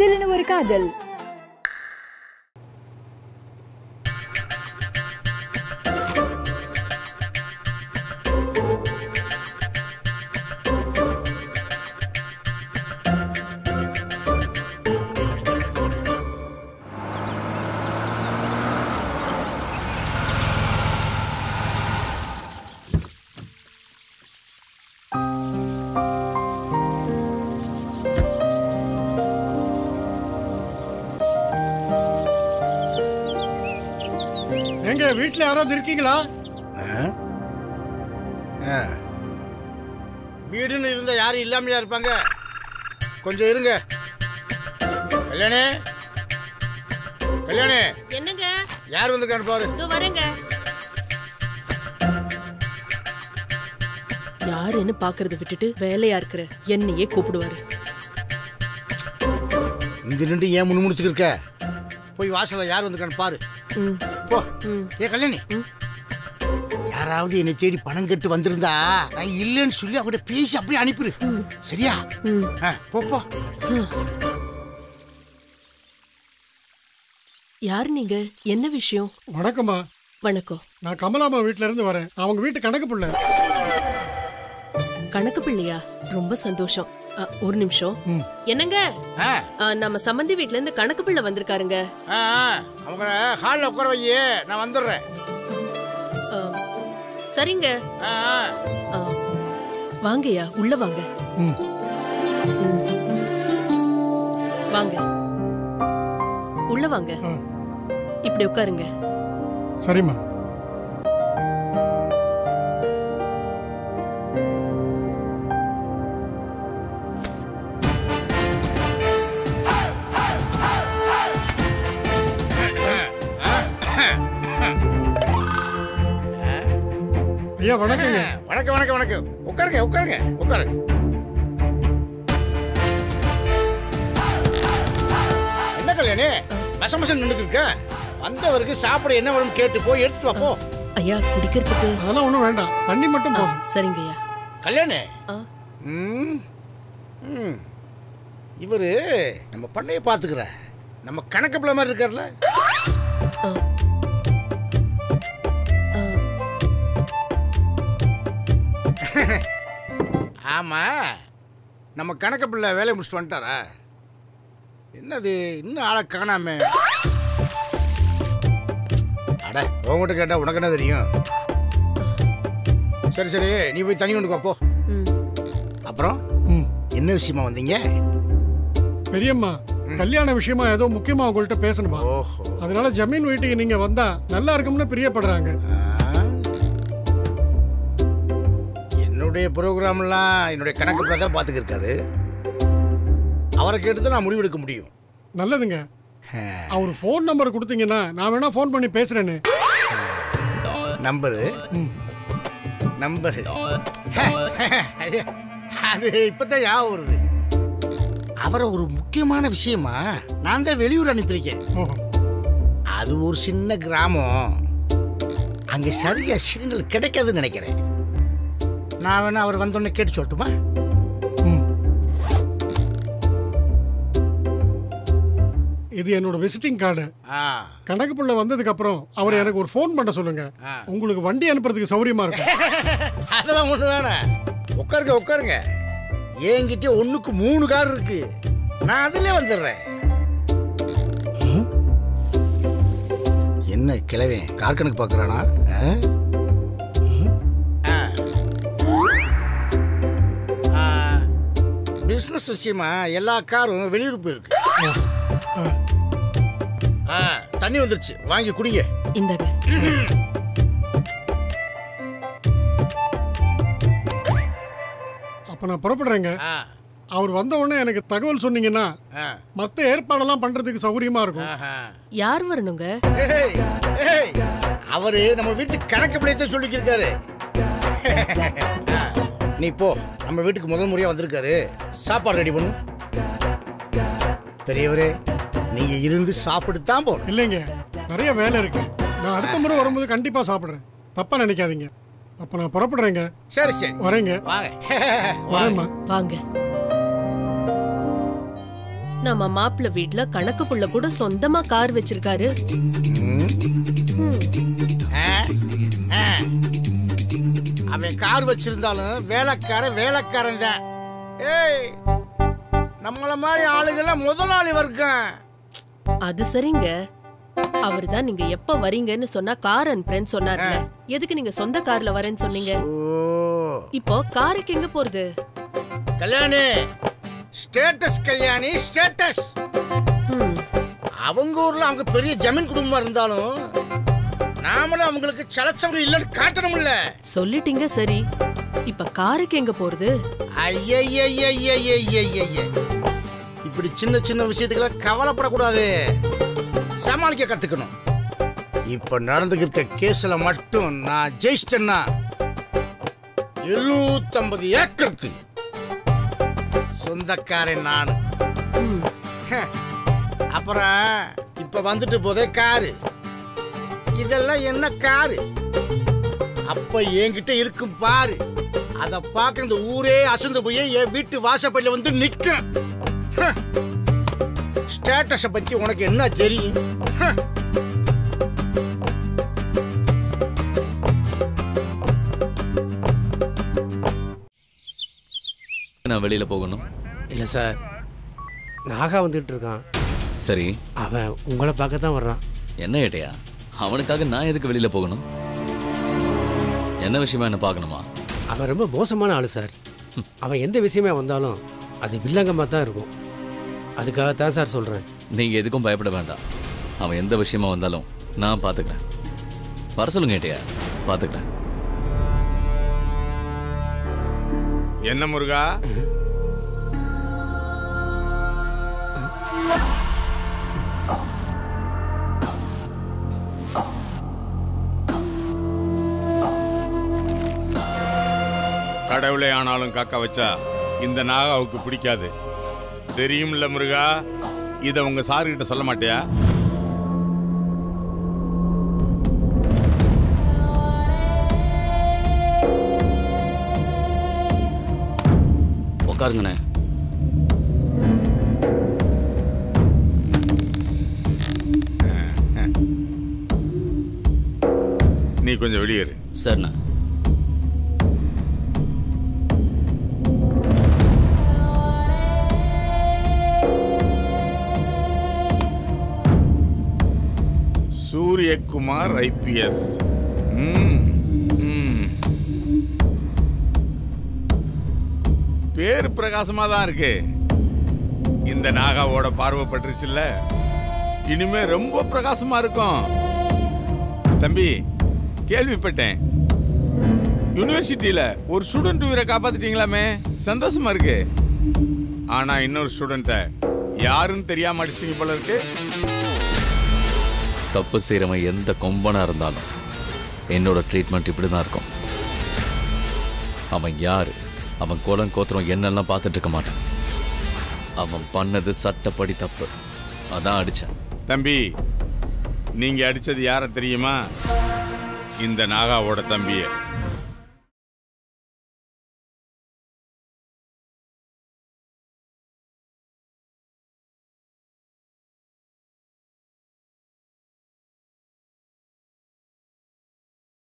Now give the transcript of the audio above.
சில்லுன்னு ஒரு காதல் எங்க வீட்டுல யாராவது இருக்கீங்களா வீடுன்னு இருந்தா யாரும் இல்லாமையா இருப்பாங்க கொஞ்சம் இருங்க கல்யாணி கல்யாணி என்னங்க யார் வந்திருக்கான்னு பாரு இதோ வரேங்க யாருன்னு பாக்குறத விட்டுட்டு வேலையா இருக்கிற என்னையே கூப்பிடுவாரு இங்க நின்று ஏன் முணுமுணுத்துக்கு இருக்க போய் வாசல்ல யார் வந்திருக்கான்னு பாரு ம், போ ம். ஏ கல்யாணி யாராவது என்னை தேடி பணம் கட்டு வந்திருந்தா நான் இல்லைன்னு சொல்லி அவகிட்ட பேசி அப்படியே அனுப்பிடு சரியா ம். ஆ, போ போ யார் நீங்க என்ன விஷயம் வணக்கம்மா வணக்கம் நான் கமலாம்மா வீட்ல இருந்து வரேன் அவங்க வீட்டு கணக்கு பிள்ளை கணக்கு பிள்ளையா ரொம்ப சந்தோஷம் அ, ஒரு நிமிஷம் என்னங்க ஆ, அ, நம்ம சம்மந்தி வீட்ல இருந்து கணக்கு பிள்ளை வந்திருக்காருங்க ஆ, ஆ, அவங்கள ஹாலில் உட்கார வையே நான் வந்துடுறேன் அ, சரிங்க ஆ, ஆ. அ, வாங்கய்யா உள்ள வாங்க ம். ம். வாங்க உள்ள வாங்க ஆ. இப்படி உட்காருங்க சரிம்மா ஐயா வணக்கங்க வணக்கம் வணக்கம் வணக்கம் உட்காருங்க உட்காருங்க உட்காருங்க என்ன கல்யாணி மசம் மசம் நின்றுட்டு இருக்க வந்தவருக்கு சாப்பிட என்ன வேணும் கேட்டு போய் எடுத்துட்டு வா போ ஐயா குடிக்கிறதுக்கு அதெல்லாம் ஒன்றும் வேண்டாம் தண்ணி மட்டும் ஆ, போதும் சரிங்கய்யா கல்யாணி ஆ, ம் ம் இவரு நம்ம பண்ணைய பார்த்துக்கிற நம்ம கணக்கு பிள்ளை மாதிரி இருக்கார்ல ஆ. ஆ, ஆமா நம்ம கணக்கு பிள்ளை வேலையை முடிச்சுட்டு வந்துட்டாரா என்னது இன்னும் ஆளை காணாம அட உங்ககிட்ட கேட்டா உனக்கு என்ன தெரியும் சரி சரி நீ போய் தண்ணி கொண்டு வா, போ ம். அப்புறம் ம் என்ன விஷயமா வந்தீங்க பெரியம்மா கல்யாண விஷயமா ஏதோ முக்கியமா உங்கள்கிட்ட பேசணுமா ஓஹோ அதனால ஜமீன் வீட்டுக்கு நீங்க வந்தா நல்லா இருக்கும்னு பிரியப்படுறாங்க ஆ. என்னுடைய ப்ரோக்ராம்லாம் என்னுடைய கணக்கு பிள்ளை தான் பார்த்துக்கிருக்காரு அவரை கேட்டு தான் நான் முடிவெடுக்க முடியும் நல்லதுங்க அவர் ஃபோன் நம்பர் கொடுத்தீங்கன்னா நான் வேணா ஃபோன் பண்ணி பேசுறேன்னு நம்பரு ம். நம்பரு அது இப்பதான் ஞாபகம் வருது அவரை ஒரு முக்கியமான விஷயமா நான் தான் வெளியூர் அனுப்பியிருக்கேன் ஓஹோ அது ஒரு சின்ன கிராமம் அங்க சரியா சிக்னல் கிடைக்காதுன்னு நினைக்கிறேன் நான் வேணா அவர் வந்தோடனே கேட்டு சொல்லட்டுமா ம். இது என்னோட விசிட்டிங் கார்டு ஆ கணக்கு புள்ள வந்ததுக்கு அப்புறம் அவர் எனக்கு ஒரு ஃபோன் பண்ண சொல்லுங்க ஆ. உங்களுக்கு வண்டி அனுப்புறதுக்கு சௌரியமா இருக்கும் அதெல்லாம் ஒண்ணு வேணாம் உட்காருங்க உட்காருங்க என்கிட்ட ஒண்ணுக்கு மூணு கார் இருக்கு நான் அதிலே வந்துடுறேன் என்ன கிழவன் கார் கணக்கு பார்க்கறானா பிஸ்னஸ் விஷயமா எல்லா காரும் வெளியூர் போயிருக்கு ஆ, தண்ணி வந்துருச்சு வாங்கி குடிங்க இந்தாங்க அப்ப நான் புறப்படுறேங்க ஆ, அவர் வந்த உடனே எனக்கு தகவல் சொன்னீங்கன்னா ஆ, மற்ற ஏற்பாடெல்லாம் பண்றதுக்கு சௌகரியமா இருக்கும் ஆஹா. யார் வரணுங்க ஏய், ஏய், அவரு நம்ம வீட்டு கணக்கு பிள்ளையத்தை சொல்லிக்கிருக்காரு நீ போ நம்ம வீட்டுக்கு முதல் முறையா வந்திருக்காரு சாப்பாடு ரெடி பண்ணு பெரியவரே நீங்க இருந்து சாப்பிட்டு தான் போகணும் இல்லைங்க நிறைய வேலை இருக்கு நான் அடுத்த முறை வரும்போது கண்டிப்பா சாப்பிடுறேன் தப்பா நினைக்காதீங்க அப்ப நான் புறப்படுறேங்க சரி சரி வரேங்க வாங்க வரேம்மா வாங்க நம்ம மாப்பிள்ளை வீட்ல கணக்கு புள்ள கூட சொந்தமா கார் வச்சிருக்காரு ஆ? ஆ. அவன் கார் வச்சிருந்தாலும் வேலைக்காரன் வேலைக்காரன் தான் ஏய் நம்மள மாதிரி ஆளுங்கெல்லாம் முதலாளி வர்க்கம் அது சரிங்க அவர்தான் நீங்க எப்ப வரீங்கன்னு சொன்னா கார் அனுப்புறேன்னு சொன்னார்ல எதுக்கு நீங்க சொந்த கார்ல வரேன்னு சொன்னீங்க ஓ இப்போ காருக்கு எங்க போறது கல்யாணி ஸ்டேட்டஸ் கல்யாணி ஸ்டேட்டஸ் ம், அவங்க ஊர்ல அவங்க பெரிய ஜமீன் குடும்பமா இருந்தாலும் நாமளும் அவங்களுக்கு சலச்சவங்க இல்லைன்னு காட்டணும்ல சொல்லிட்டீங்க சரி இப்ப காருக்கு எங்க போறது ஐயய்யய்யய்யய்யய்யய்ய இப்படி சின்ன சின்ன விஷயத்துக்கெல்லாம் கவலைப்படக்கூடாது சமாளிக்க கத்துக்கணும் இப்ப நடந்துக்கிற கேஸ்ல மட்டும் நான் ஜெயிச்சிட்டேன்னா எழுநூத்தம்பது ஏக்கருக்கு சொந்தக்காரன் நான் ம், அப்புறம் இப்ப வந்துட்டு போதே காரு இதெல்லாம் என்ன காரு அப்ப என்கிட்ட இருக்கும் பாரு அத பார்க்க இந்த ஊரே அசந்து போய் என் வீட்டு வாசப்படியில வந்து நிக்கும் ஸ்டேட்டஸ பத்தி உனக்கு என்ன தெரியும் ஹ. நான் வெளியில போகணும் இல்லை சார் நாகா வந்துட்டு இருக்கான் சரி அவன் உங்களை பார்க்க தான் வர்றான் என்ன ஏட்டையா அவனுக்காக நான் எதுக்கு வெளியில போகணும் என்ன விஷயமா என்ன பார்க்கணுமா அவன் ரொம்ப மோசமான ஆள் சார் அவன் எந்த விஷயமே வந்தாலும் அது வில்லங்கமாக தான் இருக்கும் அதுக்காகத்தான் சார் சொல்கிறேன் நீங்க எதுக்கும் பயப்பட வேண்டாம் அவன் எந்த விஷயமா வந்தாலும் நான் பாத்துக்கிறேன் வர சொல்லுங்க ஏட்டையா பாத்துக்கிறேன் என்ன முருகா கடவுளே ஆனாலும் காக்க வச்சா இந்த நாகாவுக்கு பிடிக்காது தெரியும்ல முருகா இதை உங்க சாருகிட்ட சொல்ல மாட்டியா உட்காருங்கண்ணே நீ கொஞ்சம் வெளியேறு சரிண்ணே சூரியகுமார் ஐபிஎஸ் பேர் பிரகாசமா தான் இருக்கு இந்த நாகாவோட பார்வை பட்டுருச்சுல்ல இனிமே ரொம்ப பிரகாசமா இருக்கும் தம்பி கேள்விப்பட்டேன் யூனிவர்சிட்டியில ஒரு ஸ்டூடெண்ட் உயிரை காப்பாத்திட்டீங்களாமே சந்தோஷமா இருக்கு ஆனா இன்னொரு ஸ்டூடெண்ட்டை யாருன்னு தெரியாம அடிச்சிட்டீங்க போல இருக்கு தப்பு செய்கிறவன் எந்த கொம்பனா இருந்தாலும் என்னோட ட்ரீட்மெண்ட் இப்படி தான் இருக்கும் அவன் யாரு அவன் குலம் கோத்திரம் என்னெல்லாம் பார்த்துட்டு இருக்க மாட்டான் அவன் பண்ணது சட்டப்படி தப்பு அதான் அடிச்சேன் தம்பி நீங்க அடிச்சது யார தெரியுமா இந்த நாகாவோட தம்பிய